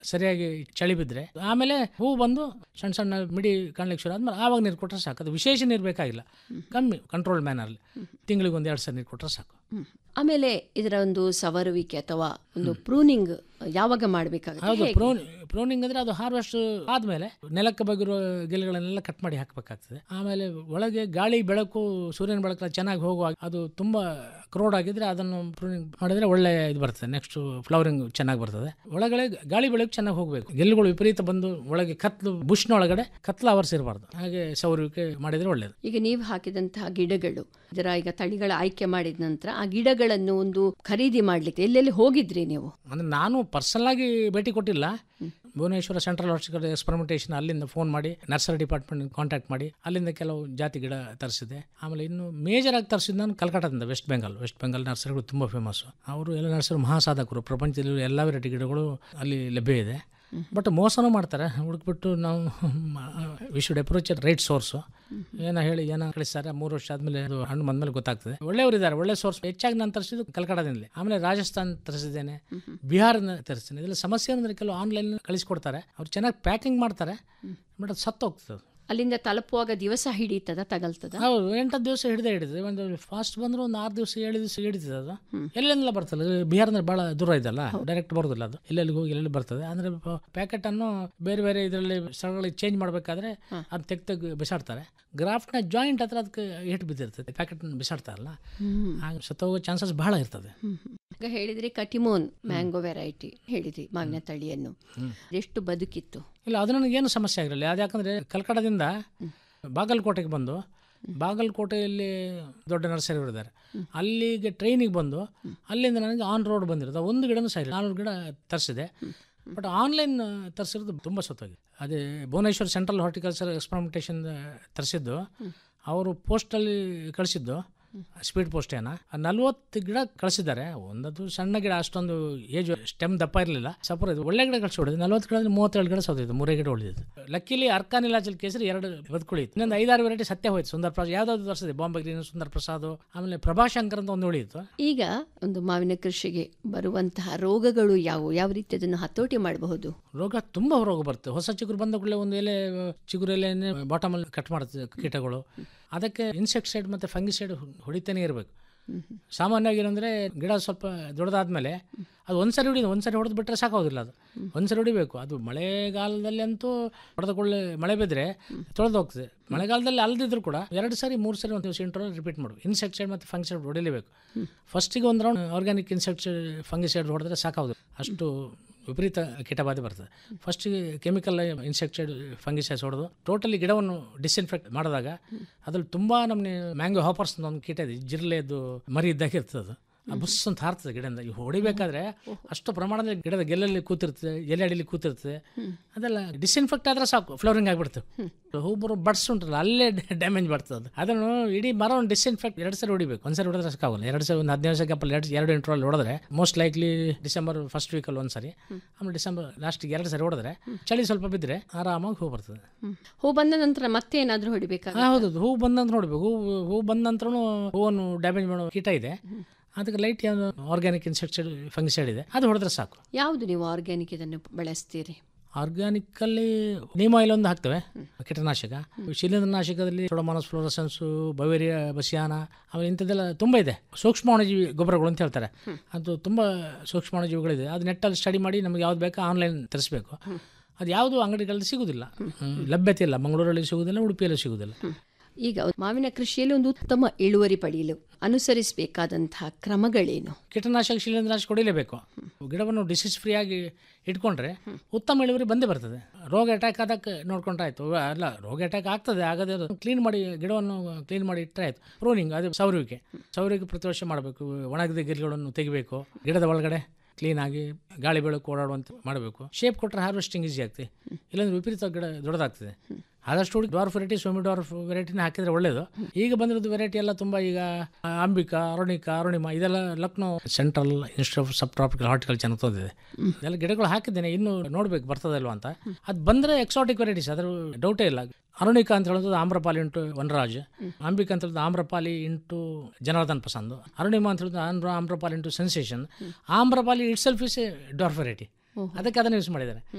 ಸರಿಯಾಗಿ ಚಳಿ ಬಿದ್ದರೆ ಆಮೇಲೆ ಹೂ ಬಂದು ಸಣ್ಣ ಸಣ್ಣ ಮಿಡಿ ಕಾಣ್ಲಿಕ್ಕೆ ಶುರು ಆದ್ಮೇಲೆ ಆವಾಗ ನೀರು ಕೊಟ್ಟರೆ ಸಾಕು ಅದು ವಿಶೇಷ ನೀರು ಬೇಕಾಗಿಲ್ಲ ಕಮ್ಮಿ ಕಂಟ್ರೋಲ್ ಮ್ಯಾನರ್ಲಿ ತಿಂಗಳಿಗೆ ಒಂದು ಎರಡು ಸಲ ನೀರು ಕೊಟ್ಟರೆ ಸಾಕು ಹ್ಮ್. ಆಮೇಲೆ ಇದರ ಒಂದು ಸವರುವಿಕೆ ಅಥವಾ ಒಂದು ಪ್ರೂನಿಂಗ್ ಯಾವಾಗ ಹೌದು ಮಾಡಬೇಕಾಗುತ್ತೆ ಪ್ರೋನ್ ಪ್ರೋನಿಂಗ್ ಅಂದ್ರೆ ಅದು ಹಾರ್ವೆಸ್ಟ್ ಆದ್ಮೇಲೆ ನೆಲಕ್ಕೆ ಬಗಿರೋ ಗೆಲೆಗಳನ್ನೆಲ್ಲ ಕಟ್ ಮಾಡಿ ಹಾಕಬೇಕಾಗ್ತದೆ ಆಮೇಲೆ ಒಳಗೆ ಗಾಳಿ ಬೆಳಕು ಸೂರ್ಯನ ಬೆಳಕು ಚೆನ್ನಾಗಿ ಹೋಗುವಾಗ ಅದು ತುಂಬಾ ಕ್ರೋಡ್ ಆಗಿದ್ರೆ ಅದನ್ನು ಪ್ರೂನಿಂಗ್ ಮಾಡಿದ್ರೆ ಒಳ್ಳೆ ಇದು ಬರ್ತದೆ ನೆಕ್ಸ್ಟ್ ಫ್ಲವರಿಂಗ್ ಚೆನ್ನಾಗಿ ಬರ್ತದೆ ಒಳಗಡೆ ಗಾಳಿ ಬೆಳಕು ಚೆನ್ನಾಗಿ ಹೋಗಬೇಕು ಗೆಲ್ಲುಗಳು ವಿಪರೀತ ಬಂದು ಒಳಗೆ ಕತ್ಲು ಬುಷ್ನ ಒಳಗಡೆ ಕತ್ಲು ಅವರ್ಸ್ ಇರಬಾರ್ದು ಹಾಗೆ ಸೌರುವಿಕೆ ಮಾಡಿದ್ರೆ ಒಳ್ಳೇದು ಈಗ ನೀವು ಹಾಕಿದಂತಹ ಗಿಡಗಳು ಇದರ ಈಗ ತಳಿಗಳ ಆಯ್ಕೆ ಮಾಡಿದ ನಂತರ ಆ ಗಿಡಗಳನ್ನು ಒಂದು ಖರೀದಿ ಮಾಡ್ಲಿಕ್ಕೆ ಎಲ್ಲೆಲ್ಲಿ ಹೋಗಿದ್ರಿ ನೀವು ಅಂದ್ರೆ ನಾನು ಪರ್ಸನಲ್ ಆಗಿ ಭೇಟಿ ಕೊಟ್ಟಿಲ್ಲ ಭುವನೇಶ್ವರ ಸೆಂಟ್ರಲ್ ಹಾರ್ಟಿಕಲ್ ಎಕ್ಸ್ಪರಿಮೆಂಟೇಷನ್ ಅಲ್ಲಿಂದ ಫೋನ್ ಮಾಡಿ ನರ್ಸರಿ ಡಿಪಾರ್ಟ್ಮೆಂಟ್ ಕಾಂಟ್ಯಾಕ್ಟ್ ಮಾಡಿ ಅಲ್ಲಿಂದ ಕೆಲವು ಜಾತಿ ಗಿಡ ತರಿಸಿದೆ ಆಮೇಲೆ ಇನ್ನು ಮೇಜರ್ ಆಗಿ ತರಿಸಿದ್ದು ನಾನು ಕಲ್ಕಟ್ಟಾದಿಂದ ವೆಸ್ಟ್ ಬೆಂಗಾಲ್ ವೆಸ್ಟ್ ಬೆಂಗಾಲ್ ನರ್ಸರಿಗಳು ತುಂಬ ಫೇಮಸ್ ಅವರು ಎಲ್ಲ ನರ್ಸರಿ ಮಹಾಸಾಧಕರು ಪ್ರಪಂಚದಲ್ಲಿ ಎಲ್ಲ ವೆರೈಟಿ ಗಿಡಗಳು ಅಲ್ಲಿ ಲಭ್ಯ ಇದೆ ಬಟ್ ಮೋಸನೂ ಮಾಡ್ತಾರೆ ಹುಡುಕ್ಬಿಟ್ಟು ನಾವು we should approach right source ಏನೋ ಹೇಳಿ ಏನೋ ಕಳಿಸ್ತಾರೆ ಮೂರು ವರ್ಷ ಆದ್ಮೇಲೆ ಅದು ಹಣ್ಣು ಬಂದ್ಮೇಲೆ ಗೊತ್ತಾಗ್ತದೆ ಒಳ್ಳೆಯವರು ಇದ್ದಾರೆ ಒಳ್ಳೆ ಸೋರ್ಸ್ ಹೆಚ್ಚಾಗಿ ನಾನು ತರಿಸಿದ್ದು ಕಲ್ಕಟಾದಿಂದಲೇ ಆಮೇಲೆ ರಾಜಸ್ಥಾನ್ ತರಿಸಿದ್ದೇನೆ ಬಿಹಾರನ ತರಿಸ್ತೇನೆ ಇದೆಲ್ಲ ಸಮಸ್ಯೆ ಅಂದರೆ ಕೆಲವು ಆನ್ಲೈನ್ ಕಳಿಸ್ಕೊಡ್ತಾರೆ ಅವ್ರು ಚೆನ್ನಾಗಿ ಪ್ಯಾಕಿಂಗ್ ಮಾಡ್ತಾರೆ ಬಟ್ ಅದು ಸತ್ತೋಗ್ತದೆ ಅಲ್ಲಿಂದ ತಲುಪುವಾಗ ದಿವಸ ಹಿಡಿತದ ತಗಲ್ತದ ಹೌದು ಎಂಟತ್ತು ದಿವಸ ಹಿಡಿದೇ ಹಿಡಿತದೆ ಒಂದು ಫಾಸ್ಟ್ ಬಂದ್ರೆ ಒಂದು ಆರು ದಿವಸ ಏಳು ದಿವಸ ಹಿಡಿತದೆ ಅದು ಎಲ್ಲೆಲ್ಲ ಬರ್ತಲ್ಲ ಇದು ಬಿಹಾರದಲ್ಲಿ ಭಾಳ ದೂರ ಇದೆಲ್ಲ ಡೈರೆಕ್ಟ್ ಬರೋದಿಲ್ಲ ಅದು ಎಲ್ಲೆಲ್ಲಿ ಹೋಗಿ ಎಲ್ಲೆಲ್ಲಿ ಬರ್ತದೆ ಅಂದ್ರೆ ಪ್ಯಾಕೆಟ್ ಅನ್ನು ಬೇರೆ ಬೇರೆ ಇದರಲ್ಲಿ ಸ್ಥಳಗಳಿಗೆ ಚೇಂಜ್ ಮಾಡಬೇಕಾದ್ರೆ ಅದು ತೆಗ್ ತೆಗ್ ಬಿಸಾಡ್ತಾರೆ ಗ್ರಾಫ್ಟ್ನ ಜಾಯಿಂಟ್ ಹತ್ರ ಅದಕ್ಕೆ ಏಟು ಬಿದ್ದಿರ್ತದೆ ಪ್ಯಾಕೆಟ್ ಬಿಸಾಡ್ತಾರಲ್ಲ ಆಗ ಸತ್ತೋಗೋ ಚಾನ್ಸಸ್ ಬಹಳ ಇರ್ತದೆ ಈಗ ಹೇಳಿದ್ರಿ ಕಟಿಮೋನ್ ಮ್ಯಾಂಗೋ ವೆರೈಟಿ ಹೇಳಿದ್ರಿ ಮಾವಿನ ತಳಿಯನ್ನು ಎಷ್ಟು ಬದುಕಿತ್ತು ಇಲ್ಲ ಅದು ನನಗೇನು ಸಮಸ್ಯೆ ಆಗಿರಲಿಲ್ಲ ಅದು ಯಾಕಂದರೆ ಕಲ್ಕಡದಿಂದ ಬಾಗಲಕೋಟೆಗೆ ಬಂದು ಬಾಗಲಕೋಟೆಯಲ್ಲಿ ದೊಡ್ಡ ನರ್ಸರಿಗಳಿದ್ದಾರೆ ಅಲ್ಲಿಗೆ ಟ್ರೈನಿಗೆ ಬಂದು ಅಲ್ಲಿಂದ ನನಗೆ ಆನ್ ರೋಡ್ ಬಂದಿರೋದು ಒಂದು ಗಿಡನೂ ಸರಿ ನಾನ್ನೂರು ಗಿಡ ತರಿಸಿದೆ ಬಟ್ ಆನ್ಲೈನ್ ತರಿಸಿರೋದು ತುಂಬ ಸೊತ್ತಾಗಿದೆ ಅದೇ ಭುವನೇಶ್ವರ್ ಸೆಂಟ್ರಲ್ ಹಾರ್ಟಿಕಲ್ಚರ್ ಎಕ್ಸ್ಪರಿಮೆಂಟೇಷನ್ ತರಿಸಿದ್ದು ಅವರು ಪೋಸ್ಟಲ್ಲಿ ಕಳಿಸಿದ್ದು ಸ್ಪೀಡ್ ಪೋಸ್ಟ್ ಏನ ನಲ್ವತ್ತು ಗಿಡ ಕಳಿಸಿದ್ದಾರೆ ಒಂದದು ಸಣ್ಣ ಗಿಡ ಅಷ್ಟೊಂದು ಏಜ್ ಸ್ಟೆಮ್ ದಪ್ಪ ಇರಲಿಲ್ಲ ಸಪೋರ್ ಇದು ಒಳ್ಳೆ ಗಿಡ ಕಳಿಸಿ ಹೊಡೆದು ನಲ್ವತ್ತು ಗಿಡ ಮೂವತ್ತೇಳು ಗಿಡ ಸೋತಿದ್ದು ಮೂರೇ ಗಿಡ ಉಳಿದಿದ್ದು ಲಕ್ಕಿಲಿ ಅರ್ಕಾನಿಲಾಚಲ್ ಕೇಸರಿ ಎರಡು ಬದುಕುಳಿಯಿತು ಇನ್ನೊಂದು ಐದಾರು ವೆರೈಟಿ ಸತ್ಯ ಹೋಯ್ತು ಸುಂದರ್ ಪ್ರಸಾದ್ ಯಾವ್ದಾದ್ರು ತರಿಸಿದೆ ಬಾಂಬೆ ಗ್ರೀನ್ ಸುಂದರ್ ಪ್ರಸಾದ್ ಆಮೇಲೆ ಪ್ರಭಾಶಂಕರ್ ಅಂತ ಒಂದು ಉಳಿಯಿತು ಈಗ ಒಂದು ಮಾವಿನ ಕೃಷಿಗೆ ಬರುವಂತಹ ರೋಗಗಳು ಯಾವುವು ಯಾವ ರೀತಿ ಅದನ್ನು ಹತೋಟಿ ಮಾಡಬಹುದು ರೋಗ ತುಂಬ ರೋಗ ಬರುತ್ತೆ ಹೊಸ ಚಿಗುರು ಬಂದ ಕೂಡಲೇ ಒಂದು ಎಲೆ ಚಿಗುರು ಎಲೆನೇ ಬಾಟಮಲ್ಲಿ ಕಟ್ ಮಾಡುತ್ತೆ ಕೀಟಗಳು ಅದಕ್ಕೆ ಇನ್ಸೆಕ್ಟಿಸೈಡ್ ಮತ್ತು ಫಂಗಿಸೈಡ್ ಹೊಡಿತಾನೆ ಇರಬೇಕು ಸಾಮಾನ್ಯವಾಗಿ ಏನಂದರೆ ಗಿಡ ಸ್ವಲ್ಪ ದೊಡ್ಡದಾದ್ಮೇಲೆ ಅದು ಒಂದ್ಸರಿ ಹೊಡಿದು ಒಂದ್ಸರಿ ಹೊಡೆದು ಬಿಟ್ಟರೆ ಸಾಕಾಗೋದಿಲ್ಲ ಅದು ಒಂದ್ಸರಿ ಹೊಡಿಬೇಕು ಅದು ಮಳೆಗಾಲದಲ್ಲಿ ಅಂತೂ ಹೊಡೆದ ಕೊಳ್ಳೆ ಮಳೆ ಬಿದ್ದರೆ ತೊಳೆದು ಹೋಗ್ತದೆ ಮಳೆಗಾಲದಲ್ಲಿ ಅಲ್ದಿದ್ರು ಕೂಡ ಎರಡು ಸರಿ ಮೂರು ಸರಿ ಒಂದು ದಿವಸ ಇಂಟರ್ವಲ್ ರಿಪೀಟ್ ಮಾಡಬೇಕು ಇನ್ಸೆಕ್ಟಿಸೈಡ್ ಮತ್ತು ಫಂಗಿಸೈಡ್ ಹೊಡಿಲೇಬೇಕು ಫಸ್ಟಿಗೆ ಒಂದು ರೌಂಡ್ ಆರ್ಗ್ಯಾನಿಕ್ ಇನ್ಸೆಕ್ಟಿಸೈಡ್ ಫಂಗಿಸೈಡ್ ಹೊಡೆದ್ರೆ ಸಾಕಾಗೋದು ಅಷ್ಟು ವಿಪರೀತ ಕೀಟಬಾಧೆ ಬರ್ತದೆ ಫಸ್ಟಿಗೆ ಕೆಮಿಕಲ್ ಇನ್ಸೆಕ್ಟೈಡ್ ಫಂಗಿಸೈಡ್ಸ್ ಹೊಡೆದು ಟೋಟಲಿ ಗಿಡವನ್ನು ಡಿಸ್ಇನ್ಫೆಕ್ಟ್ ಮಾಡಿದಾಗ ಅದ್ರಲ್ಲಿ ತುಂಬ ನಮ್ಮನೆ ಮ್ಯಾಂಗೋ ಹಾಪರ್ಸ್ ಅಂತ ಒಂದು ಕೀಟ ಇದೆ ಜಿರ್ಲೆದು ಮರಿ ಇದ್ದಾಗ ಇರ್ತದೆ ಅದು ಆ ಬುಸ್ ಅಂತ ಹಾರ್ತದೆ ಗಿಡದಿಂದ ಈ ಹೊಡಿಬೇಕಾದ್ರೆ ಅಷ್ಟು ಪ್ರಮಾಣದಲ್ಲಿ ಗಿಡದ ಗೆಲ್ಲಲ್ಲಿ ಕೂತಿರ್ತದೆ ಎಲೆ ಅಡಿಲಿ ಕೂತಿರ್ತದೆ ಅದೆಲ್ಲ ಡಿಸ್ಇನ್ಫೆಕ್ಟ್ ಆದ್ರೆ ಸಾಕು ಫ್ಲವರಿಂಗ್ ಆಗಿಬಿಡ್ತದೆ ಹೂ ಬರೋ ಬಡ್ಸ್ ಉಂಟಲ್ಲ ಅಲ್ಲೇ ಡ್ಯಾಮೇಜ್ ಬರ್ತದೆ ಅದು. ಅದನ್ನು ಇಡೀ ಮರವನ್ನು ಡಿಸ್ಇನ್ಫೆಕ್ಟ್ ಎರಡು ಸರಿ ಹೊಡಿಬೇಕು ಒಂದ್ಸರಿ ಹೊಡೆದ್ರೆ ಸಾಕಾಗಲ್ಲ ಎರಡು ಸರಿ ಒಂದು ಹದಿನೈದು ಸೆಕೆಂಡ್ ಎರಡು ಎರಡು ಇಂಟ್ರಲ್ಲಿ ಹೊಡೆದ್ರೆ ಮೋಸ್ಟ್ ಲೈಕ್ಲಿ ಡಿಸೆಂಬರ್ ಫಸ್ಟ್ ವೀಕಲ್ಲಿ ಒಂದು ಸರಿ ಆಮೇಲೆ ಡಿಸೆಂಬರ್ ಲಾಸ್ಟಿಗೆ ಎರಡು ಸರಿ ಹೊಡೆದ್ರೆ ಚಳಿ ಸ್ವಲ್ಪ ಬಿದ್ದರೆ ಆರಾಮಾಗಿ ಹೂ ಬರ್ತದೆ ಹೂ ಬಂದ ನಂತರ ಮತ್ತೆ ಏನಾದರೂ ಹೊಡಿಬೇಕಾಗ ಹಾ, ಹೌದು ಹೂ ಬಂದ ನಂತರ ನೋಡ್ಬೇಕು ಹೂ ಹೂ ಬಂದ ನಂತರ ಹೂವನ್ನು ಡ್ಯಾಮೇಜ್ ಮಾಡೋ ಕೀಟ ಇದೆ ಅದಕ್ಕೆ ಲೈಟ್ ಯಾವುದು ಆರ್ಗ್ಯಾನಿಕ್ ಇನ್ಸೆಕ್ಟೈಡ್ ಫಂಗಿಸೈಡ್ ಇದೆ ಅದು ಹೊಡೆದ್ರೆ ಸಾಕು ಯಾವುದು ನೀವು ಆರ್ಗ್ಯಾನಿಕ್ ಇದನ್ನು ಬಳಸ್ತೀರಿ ಆರ್ಗ್ಯಾನಿಕ್ಕಲ್ಲಿ ನೀಮ್ ಆಯಿಲ್ ಒಂದು ಹಾಕ್ತೇವೆ ಕೀಟನಾಶಕ ಶಿಲೀಂಧ್ರನಾಶಕದಲ್ಲಿ ಸೊಡಮಾನಸ್ ಫ್ಲೋರಸನ್ಸು ಬವೇರಿಯಾ ಬಸಿಯಾನ ಆಮೇಲೆ ಇಂಥದ್ದೆಲ್ಲ ತುಂಬ ಇದೆ ಸೂಕ್ಷ್ಮಾಣುಜೀವಿ ಗೊಬ್ಬರಗಳು ಅಂತ ಹೇಳ್ತಾರೆ ಅದು ತುಂಬ ಸೂಕ್ಷ್ಮಾಣುಜೀವಿಗಳಿದೆ ಅದು ನೆಟ್ಟಲ್ಲಿ ಸ್ಟಡಿ ಮಾಡಿ ನಮಗೆ ಯಾವ್ದು ಬೇಕೋ ಆನ್ಲೈನ್ ತರಿಸ್ಬೇಕು ಅದು ಯಾವುದು ಅಂಗಡಿಗಳಲ್ಲಿ ಸಿಗುವುದಿಲ್ಲ ಹ್ಮ್, ಲಭ್ಯತೆ ಇಲ್ಲ ಮಂಗಳೂರಲ್ಲಿ ಸಿಗುವುದಿಲ್ಲ ಉಡುಪಿಯಲ್ಲಿ ಸಿಗುವುದಿಲ್ಲ ಈಗ ಮಾವಿನ ಕೃಷಿಯಲ್ಲಿ ಒಂದು ಉತ್ತಮ ಇಳುವರಿ ಪಡೆಯಲು ಅನುಸರಿಸಬೇಕಾದಂತಹ ಕ್ರಮಗಳೇನು ಕೀಟನಾಶಕ ಶಿಲೀಂಧ್ರನಾಶಕ ಹೊಡಿಲೇಬೇಕು ಗಿಡವನ್ನು ಡಿಸೀಸ್ ಫ್ರೀ ಆಗಿ ಇಟ್ಕೊಂಡ್ರೆ ಉತ್ತಮ ಇಳುವರಿ ಬಂದೇ ಬರ್ತದೆ ರೋಗ ಅಟ್ಯಾಕ್ ಆದಕ್ಕೆ ನೋಡ್ಕೊಂಡ್ರೆ ಆಯ್ತು ಅಲ್ಲ ರೋಗ ಅಟ್ಯಾಕ್ ಆಗ್ತದೆ ಆಗದೆ ಕ್ಲೀನ್ ಮಾಡಿ ಗಿಡವನ್ನು ಕ್ಲೀನ್ ಮಾಡಿ ಇಟ್ಟರೆ ಆಯ್ತು ಪ್ರೂನಿಂಗ್ ಅದು ಸೌರುವಿಕೆ ಸೌರುವಿಕೆ ಪ್ರತಿ ವರ್ಷ ಮಾಡಬೇಕು ಒಣಗಿದ ಗಿಡಗಳನ್ನು ತೆಗಿಬೇಕು ಗಿಡದ ಒಳಗಡೆ ಕ್ಲೀನ್ ಆಗಿ ಗಾಳಿ ಬೆಳಕು ಓಡಾಡುವಂತ ಮಾಡಬೇಕು ಶೇಪ್ ಕೊಟ್ಟರೆ ಹಾರ್ವೆಸ್ಟಿಂಗ್ ಈಸಿ ಆಗ್ತದೆ ಇಲ್ಲಾಂದ್ರೆ ವಿಪರೀತ ಗಿಡ ದೊಡ್ಡದಾಗ್ತದೆ ಆದಷ್ಟು ಹುಡುಗಿ ಡಾರ್ಫ್ ವೆರೈಟಿ ಸೋಮಿ ಡಾರ್ಫ್ ವೆರೈಟಿನ ಹಾಕಿದ್ರೆ ಒಳ್ಳೇದು ಈಗ ಬಂದಿರೋದು ವೆರೈಟಿ ಎಲ್ಲ ತುಂಬ ಈಗ ಆ, ಅಂಬಿಕಾ ಅರುಣಿಕಾ ಅರುಣಿಮಾ ಇದೆಲ್ಲ Lucknow central institute of subtropical horticulture ಅಂತ ಓದಿದೆ ಇದೆಲ್ಲ ಗಿಡಗಳು ಹಾಕಿದ್ದೇನೆ ಇನ್ನು ನೋಡ್ಬೇಕು ಬರ್ತದಲ್ವಾ ಅಂತ ಅದು ಬಂದರೆ ಎಕ್ಸಾಟಿಕ್ ವೆರೈಟೀಸ್ ಅದ್ರ ಡೌಟೇ ಇಲ್ಲ ಅರುಣಿಕಾ ಅಂತ ಹೇಳೋದು ಆಮ್ರಪಾಲಿ ಇಂಟು ವನರಾಜ್ ಅಂಬಿಕಾ ಅಂತ ಹೇಳೋದು ಆಮ್ರಪಾಲಿ ಇಂಟು ಜನಾರ್ದನ್ ಪ್ರಸಾದ್ ಅರುಣಿಮಾ ಅಂತ ಹೇಳೋದು ಆಮ್ರ Amrapali into sensation Amrapali itself is a dwarf variety ಅದಕ್ಕೆ ಅದನ್ನು ಯೂಸ್ ಮಾಡಿದ್ದೇನೆ